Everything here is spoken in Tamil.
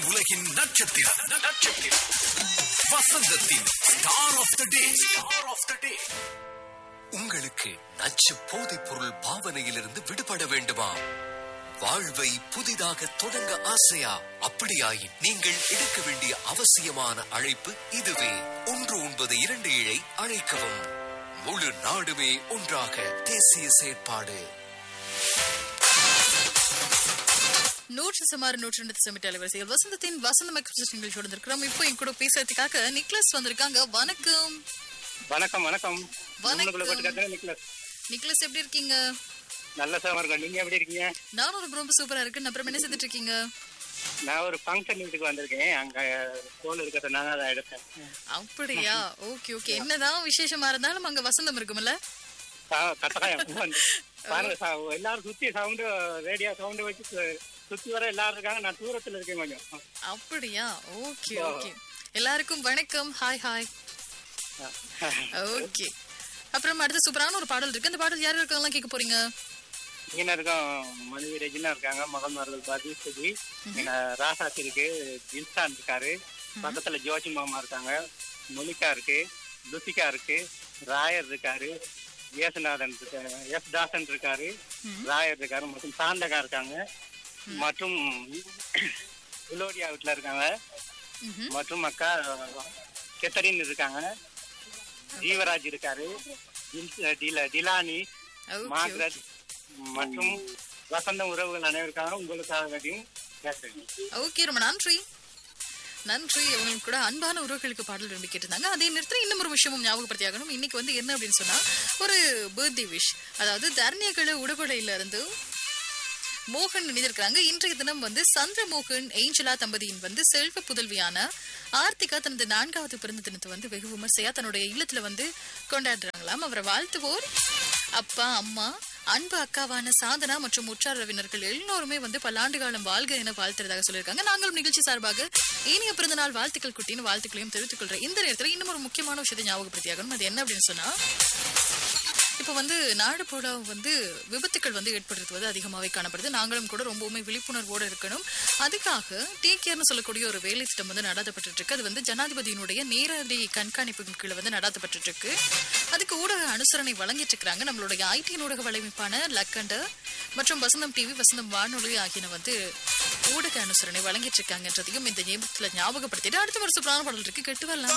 உலகின் நட்சத்திரம் நட்சத்திரம் வசந்தத்தின் star of the day star of the day உங்களுக்கு நச்சு போதைப் பொருள் பாவனையிலிருந்து விடுபட வேண்டுமா வாழ்வை புதிதாக தொடங்க ஆசையா அப்படியாயின் நீங்கள் எடுக்க வேண்டிய அவசியமான அழைப்பு இதுவே ஒன்று ஒன்பது இரண்டு ஏழை அழைக்கவும் முழு நாடுமே ஒன்றாக தேசிய செயற்பாடு நூற்று சுமார் நூற்று ரெண்டு சமிட் அலைவரிசையில் வசந்தத்தின் வசந்த மைக்ரோசிஸ்டம் நிகழ்ச்சியோடு இருக்கிறோம் இப்போ என் கூட பேசுறதுக்காக நிக்லஸ் வந்திருக்காங்க வணக்கம் வணக்கம் வணக்கம் வணக்கம். உங்களுக்குள்ள போட்டு கத்துறேன் நிக்கலஸ் நிக்லஸ் எப்படி இருக்கீங்க நல்ல சார் இருக்கேன் நீங்க எப்படி இருக்கீங்க நானும் ரொம்ப ரொம்ப சூப்பரா இருக்கு அப்புறம் என்ன செஞ்சுட்டு இருக்கீங்க நான் ஒரு ஃபங்க்ஷன் வீட்டுக்கு வந்திருக்கேன் அங்க தோல் இருக்கிறதுனால அதை எடுத்தேன் அப்படியா ஓகே ஓகே என்னதான் விசேஷமா இருந்தாலும் அங்க வசந்தம் இருக்கும்ல சா- கட்டாயம் வந்து பாருங்க சா- எல்லாரும் சுத்தி சவுண்டு ரேடியோ சவுண்டு வச்சு சு- சுத்தி வர எல்லாரும் இருக்காங்க நான் தூரத்துல இருக்கேன் கொஞ்சம் அப்படியா ஓகே ஓகே எல்லாருக்கும் வணக்கம் ஹாய் ஹாய் ஓகே அப்புறம் அடுத்து சூப்பரான ஒரு பாடல் இருக்கு அந்த பாடல் யார் இருக்காங்கலாம் கேட்க போறீங்க இங்க இருக்கோம் மனைவி ரெஜினா இருக்காங்க மகன்மார்கள் பாதி சுஜி ராசாத்தி இருக்கு ஜில்சான் இருக்காரு பக்கத்துல ஜோஜி மாமா இருக்காங்க மொனிகா இருக்கு லுசிகா இருக்கு ராயர் இருக்காரு ஏசுநாதன் இருக்காரு எஸ் தாசன் இருக்காரு ராயர் இருக்காரு மற்றும் சாந்தகா இருக்காங்க மற்றும் விலோடியா வீட்டுல இருக்காங்க ம்ஹும். மற்றும் அக்கா கெத்தரின் இருக்காங்க ஜீவராஜ் இருக்காரு டில்- டில- டிலானி ஓகே மார்கரெட் மற்றும் வசந்த உறவுகள் அனைவருக்காக உங்களுக்காக வேண்டியும் கேட்கிறேன் ஓகே ரொம்ப நன்றி நன்றி அவங்களுக்கு கூட அன்பான உறவுகளுக்கு பாடல் விரும்பி கேட்டிருந்தாங்க அதே நேரத்தில் இன்னும் ஒரு விஷயமும் ஞாபகப்படுத்தியாகணும் இன்னைக்கு வந்து என்ன அப்படின்னு சொன்னா ஒரு பர்த்டே விஷ் அதாவது தர்ணியகள உடுபடையில இருந்து மோகன் இணைந்திருக்கிறாங்க இன்றைய தினம் வந்து சந்திரமோகன் ஏஞ்சலா தம்பதியின் வந்து செல்வ புதல்வியான ஆர்த்திகா தனது நான்காவது பிறந்த தினத்தை வந்து வெகு விமர்சையா தன்னுடைய இல்லத்துல வந்து கொண்டாடுறாங்களாம் அவரை வாழ்த்துவோர் அப்பா அம்மா அன்பு அக்காவான சாதனா மற்றும் உற்றார் உறவினர்கள் எல்லோருமே வந்து பல்லாண்டு காலம் வாழ்க என வாழ்த்துறதாக சொல்லியிருக்காங்க நாங்களும் நிகழ்ச்சி சார்பாக இனிய பிறந்த நாள் வாழ்த்துக்கள் குட்டின்னு வாழ்த்துக்களையும் தெரிவித்துக் கொள்றேன் இந்த நேரத்தில் இன்னும் ஒரு முக்கியமான விஷயத்தை ஞாபகப்படுத்தியாகணும் அது என்ன அப்படின்னு சொன்னா இப்போ வந்து நாடு போட வந்து விபத்துக்கள் வந்து ஏற்படுறது வந்து அதிகமாகவே காணப்படுது நாங்களும் கூட ரொம்பவுமே விழிப்புணர்வோடு இருக்கணும் அதுக்காக டேக் கேர்னு சொல்லக்கூடிய ஒரு வேலை திட்டம் வந்து நடாத்தப்பட்டு இருக்கு அது வந்து ஜனாதிபதியினுடைய நேரடி கண்காணிப்பு கீழே வந்து நடாத்தப்பட்டு இருக்கு அதுக்கு ஊடக அனுசரணை வழங்கிட்டு இருக்காங்க நம்மளுடைய ஐடி ஊடக வலைமைப்பான லக்கண்ட மற்றும் வசந்தம் டிவி வசந்தம் வானொலி ஆகியன வந்து ஊடக அனுசரணை வழங்கிட்டு இருக்காங்கன்றதையும் இந்த நேரத்தில் ஞாபகப்படுத்திட்டு அடுத்த ஒரு சூப்பரான பாடல் இருக்கு கெட்டு வரலாம்